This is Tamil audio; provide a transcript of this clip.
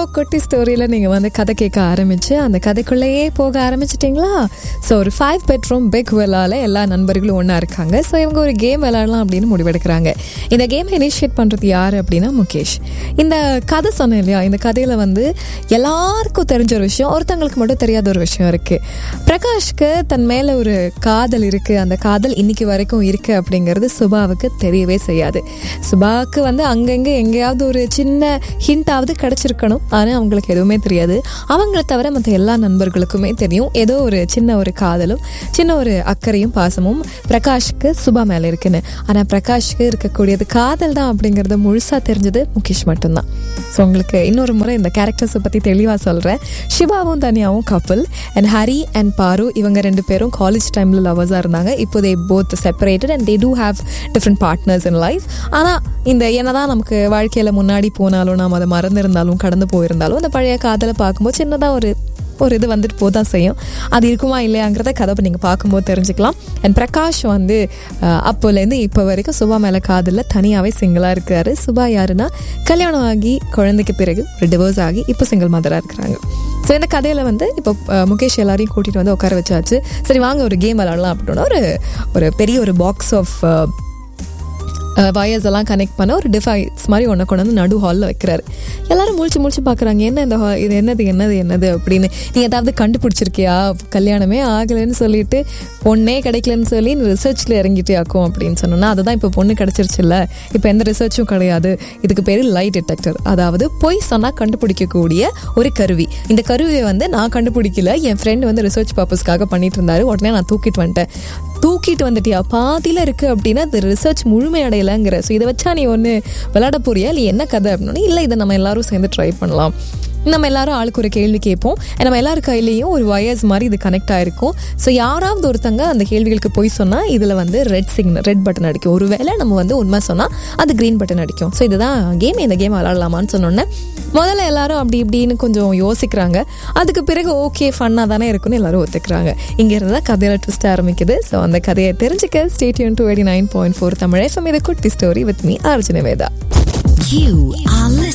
குட்டி ஸ்டோரியில் நீங்கள் வந்து கதை கேட்க ஆரம்பிச்சு அந்த கதைக்குள்ளேயே போக ஆரம்பிச்சிட்டிங்களா ஸோ ஒரு ஃபைவ் பெட்ரூம் பிக் வில்லால எல்லா நண்பர்களும் ஒன்றா இருக்காங்க ஸோ இவங்க ஒரு கேம் விளையாடலாம் அப்படின்னு முடிவெடுக்கிறாங்க இந்த கேமை இனிஷியேட் பண்ணுறது யார் அப்படின்னா முகேஷ் இந்த கதை சொன்னேன் இல்லையா இந்த கதையில் வந்து எல்லாருக்கும் தெரிஞ்ச ஒரு விஷயம் ஒருத்தங்களுக்கு மட்டும் தெரியாத ஒரு விஷயம் இருக்குது பிரகாஷ்க்கு தன் மேலே ஒரு காதல் இருக்குது அந்த காதல் இன்னைக்கு வரைக்கும் இருக்குது அப்படிங்கிறது சுபாவுக்கு தெரியவே செய்யாது சுபாவுக்கு வந்து அங்கங்கே எங்கேயாவது ஒரு சின்ன ஹிண்டாவது கிடச்சிருக்கணும் ஆனால் அவங்களுக்கு எதுவுமே தெரியாது அவங்கள தவிர மற்ற எல்லா நண்பர்களுக்குமே தெரியும் ஏதோ ஒரு சின்ன ஒரு காதலும் சின்ன ஒரு அக்கறையும் பாசமும் பிரகாஷ்க்கு சுபா மேலே இருக்குன்னு ஆனால் பிரகாஷ்க்கு இருக்கக்கூடியது காதல் தான் அப்படிங்கிறது முழுசாக தெரிஞ்சது முகேஷ் மட்டும்தான் ஸோ உங்களுக்கு இன்னொரு முறை இந்த கேரக்டர்ஸை பற்றி தெளிவாக சொல்கிறேன் சிவாவும் தனியாவும் கப்பல் அண்ட் ஹரி அண்ட் பாரு இவங்க ரெண்டு பேரும் காலேஜ் டைமில் லவர்ஸாக இருந்தாங்க இப்போ they both separated and they do have different partners in life ஆனால் இந்த என்னதான் நமக்கு வாழ்க்கையில் முன்னாடி போனாலும் நாம் அதை மறந்துருந்தாலும் கடந்து போயிருந்தாலும் அந்த பழைய காதலை பார்க்கும்போது சின்னதாக ஒரு ஒரு இது வந்துட்டு போதான் செய்யும் அது இருக்குமா இல்லையாங்கிறத கதை நீங்கள் பார்க்கும்போது தெரிஞ்சுக்கலாம் அண்ட் பிரகாஷ் வந்து அஹ், அப்போலேருந்து இப்போ வரைக்கும் சுபா மேலே காதலில் தனியாகவே சிங்கிளாக இருக்காரு சுபா யாருன்னா கல்யாணம் ஆகி குழந்தைக்கு பிறகு ஒரு டிவோர்ஸ் ஆகி இப்போ சிங்கிள் மதராக இருக்கிறாங்க ஸோ இந்த கதையில் வந்து இப்போ அஹ், முகேஷ் எல்லாரையும் கூட்டிகிட்டு வந்து உட்கார வச்சாச்சு சரி வாங்க ஒரு கேம் விளாடலாம் அப்படின்னா ஒரு ஒரு பெரிய ஒரு பாக்ஸ் ஆஃப் வயர்ஸ் எல்லாம் கனெக்ட் பண்ண ஒரு டிவைஸ் மாதிரி ஒன்று கொண்டு வந்து நடு ஹாலில் வைக்கிறாரு எல்லாரும் முழிச்சு முழிச்சு பார்க்குறாங்க என்ன இந்த hall- இது என்னது என்னது என்னது அப்படின்னு நீ ஏதாவது கண்டுபிடிச்சிருக்கியா கல்யாணமே ஆகலைன்னு சொல்லிட்டு பொண்ணே கிடைக்கலன்னு சொல்லி நீ ரிசர்ச்சில் இறங்கிட்டே ஆக்கும் அப்படின்னு சொன்னோன்னா அதுதான் இப்போ பொண்ணு கிடைச்சிருச்சுல்ல இப்போ எந்த ரிசர்ச்சும் கிடையாது இதுக்கு பேர் லைட் டிடெக்டர் அதாவது பொய் சொன்னால் கண்டுபிடிக்கக்கூடிய ஒரு கருவி இந்த கருவியை வந்து நான் கண்டுபிடிக்கல என் ஃப்ரெண்ட் வந்து ரிசர்ச் பர்பஸ்க்காக பண்ணிட்டு இருந்தாரு உடனே நான் தூக்கிட்டு வந்துட்டேன் தூக்கிட்டு வந்துட்டியா பாதியில் இருக்கு அப்படின்னா அது ரிசர்ச் முழுமையடையலைங்கிற ஸோ இதை வச்சா நீ ஒன்று விளையாட போறியா இல்லை என்ன கதை அப்படின்னா இல்லை இதை நம்ம எல்லாரும் சேர்ந்து ட்ரை பண்ணலாம் நம்ம எல்லாரும் ஆளுக்கு ஒரு கேள்வி கேட்போம் And நம்ம எல்லார் கையிலையும் ஒரு வயர்ஸ் மாதிரி இது கனெக்ட் ஆயிருக்கும் ஸோ யாராவது ஒருத்தங்க அந்த கேள்விகளுக்கு போய் சொன்னால் இதில் வந்து ரெட் சிக்னல் ரெட் பட்டன் அடிக்கும் ஒருவேளை நம்ம வந்து உண்மை சொன்னால் அது க்ரீன் பட்டன் அடிக்கும் ஸோ இதுதான் கேம் இந்த கேம் விளாடலாமான்னு சொன்னோன்னே முதல்ல எல்லாரும் அப்படி இப்படின்னு கொஞ்சம் யோசிக்கிறாங்க அதுக்கு பிறகு ஓகே ஃபன்னாக தானே இருக்குன்னு எல்லாரும் ஒத்துக்கிறாங்க இங்கே இருந்து தான் கதையில ட்விஸ்ட் ஆரம்பிக்குது ஸோ அந்த கதையை தெரிஞ்சுக்க stay tuned to eighty nine point four Tamil FM இது குட்டி story with me Arjuna Veda You are listening.